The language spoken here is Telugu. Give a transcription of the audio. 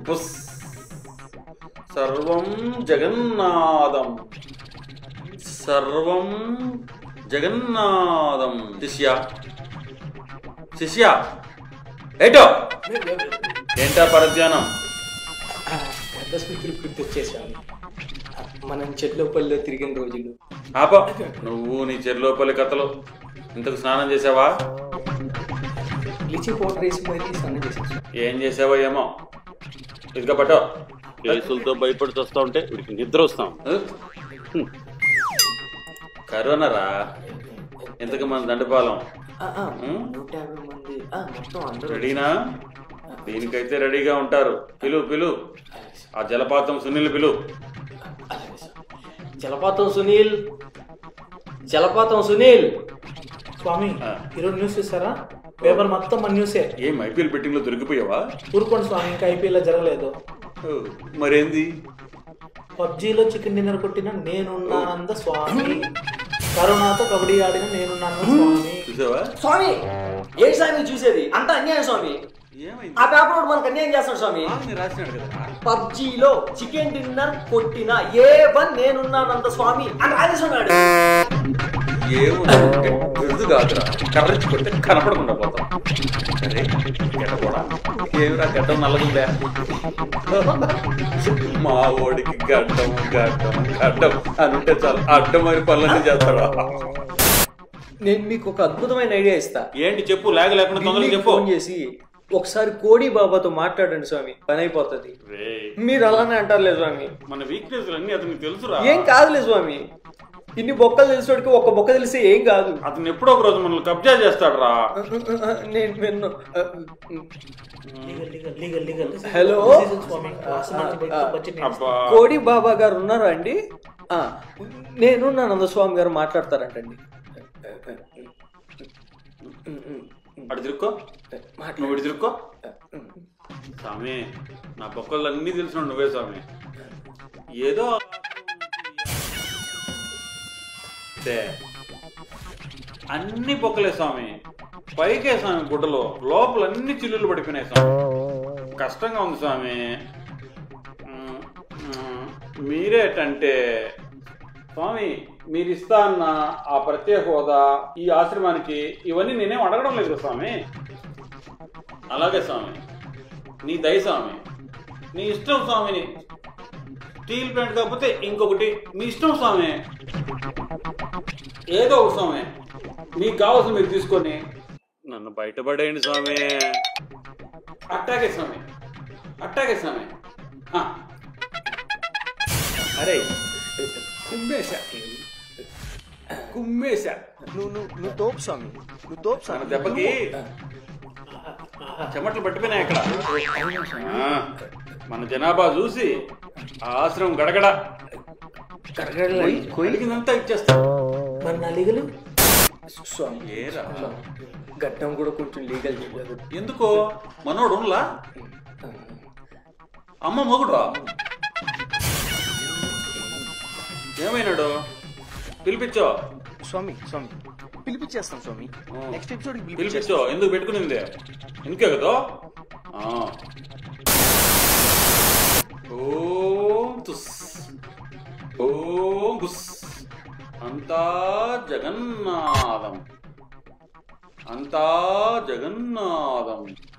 బుస్ సర్వం జగన్నాథం సర్వం జగన్నాథం శిష్య శిష్య ఏటో ఏంటా పరధ్యానం పెద్ద స్పీకర్ గుర్తొచ్చేసాను మనం చెట్లోపల్లిలో తిరిగిన రోజులు ఆప నువ్వు నీ చెర్లోపల్లి కథలు ఇంతకు స్నానం చేసావా బ్లీచింగ్ పౌడర్ వేసి మరీ స్నానం చేసేసాను ఏం చేసావో ఏమో ఇదిగా పట్టో కేసులతో భయపడి వస్తా ఉంటే వీడికి నిద్ర వస్తాం కరోనారా ఇంతకు మన దండపాలెం ఆ, ఆ, ఉం? నూట యాభై మంది ఆ, మొత్తం అందరూ రెడీనా దీనికైతే రెడీగా ఉంటారు పిలు పిలు ఆ జలపాతం సునీల్ పిలు అలాగే సార్. జలపాతం సునీల్ జలపాతం సునీల్ స్వామి ఆ. ఈరోజు న్యూస్ చూసారా పేపర్ మొత్తం మన న్యూసే ఏం ఐపీఎల్ బెట్టింగ్ లో దొరికిపోయావా ఊరుకోండి స్వామి ఇంకా ఐపీఎల్ జరగలేదు ఓ, మరేంది పబ్జీలో చికెన్ డిన్నర్ కొట్టిన నేనున్నానంద స్వామి కరోనాతో కబడ్డీ ఆడిన నేనున్నాను స్వామి చూసావా స్వామి ఏ స్వామి చూసేది అంత అన్యాయం స్వామి ఏమైంది ఆ పేపర్ వాడు మనకు అన్యాయం చేస్తాడు స్వామి ఆమె రాసినాడు కదా పబ్జీలో చికెన్ డిన్నర్ కొట్టిన ఏ వన్ నేనున్నానంత స్వామి అని రాజేస్తున్నాడు ఏముందంటే బిరుదు కాదురా కర్రచ్చి కొడితే కనపడకుండా పోతాం అరే గడ్డ కూడా ఏమిరా గడ్డం నల్లగుందా మా ఓడికి గడ్డం గడ్డం గడ్డం అని ఉంటే చాలు అడ్డం మరి పనులన్నీ చేస్తాడా నేను మీకు ఒక అద్భుతమైన ఐడియా ఇస్తా ఏంటి చెప్పు లేక లేకుండా తొందరగా ఢిల్లీకి చెప్పు ఫోన్ చేసి ఒకసారి కోడి బాబాతో మాట్లాడండి స్వామి పని అయిపోతుంది రేయ్, మీరు అలానే అంటారులే స్వామి మన వీక్నెస్ అన్ని అతనికి తెలుసురా ఏం కాదులే స్వామి ఇన్ని బొక్కలు తెలిసినోడికి ఒక్క బొక్క తెలిస్తే ఏం కాదు అతను ఎప్పుడో ఒక రోజు మనల్ని కబ్జా చేస్తాడు రా నేను విన్ను legal legal legal legal hello స్వామి అసలు బడ్జెట్ అబ్బా కోడి బాబా గారు ఉన్నారా అండి ఆ, నేను నా నందస్వామి గారు మాట్లాడతారంటండి అటు తిరుక్కో నువ్వు ఇటు తిరుక్కో స్వామి నా బొక్కలు అన్నీ తెలిసిన నువ్వే స్వామి ఏదో తే. అన్ని బొక్కలే స్వామి పైకే స్వామి గుడ్డలు లోపల అన్ని చిల్లులు పడిపోయినాయి స్వామి కష్టంగా ఉంది స్వామి మ్మ్, మ్మ్, మీరేటంటే స్వామి మీరు ఇస్తా అన్న ఆ ప్రత్యేక హోదా ఈ ఆశ్రమానికి ఇవన్నీ నేనేం అడగడం లేదు కదా స్వామి అలాగే స్వామి నీ దయ స్వామి నీ ఇష్టం స్వామిని స్టీల్ ప్లాంట్ కాకపోతే ఇంకొకటి మీ ఇష్టం స్వామి ఏదో ఒక స్వామి మీకు కావాల్సిన మీరు తీసుకొని నన్ను బయటపడేయండి స్వామి అట్టాగే స్వామి అట్టాగే స్వామి ఆ. అరే కుమ్మేశా కుమ్మేశా నువ్వు నువ్వు నువ్వు తోపు స్వామి నువ్వు తోపు మన స్వామి దెబ్బకి చెమటలు పట్టిపోయినాయి అక్కడ ఆ, మన జనాభా చూసి ఆ ఆశ్రమం గడగడ కొలిగిందంతా ఇచ్చేస్తా మరి నా లీగల్ స్వామి ఏరా గడ్డం కూడా కొంచెం లీగల్ చేయలేదు ఎందుకో మనోడు ఉండ్లా అమ్మ మొగుడు ఏమైనాడు పిలిపించో స్వామి స్వామి పిలిపించేస్తాం స్వామి నెక్స్ట్ ఎపిసోడ్ పిలిపించో ఎందుకు పెట్టుకునింది ఎందుకే కదా ఆ. ఓం తుస్ ఓం గుస్ అంతా జగన్నాథం అంతా జగన్నాథం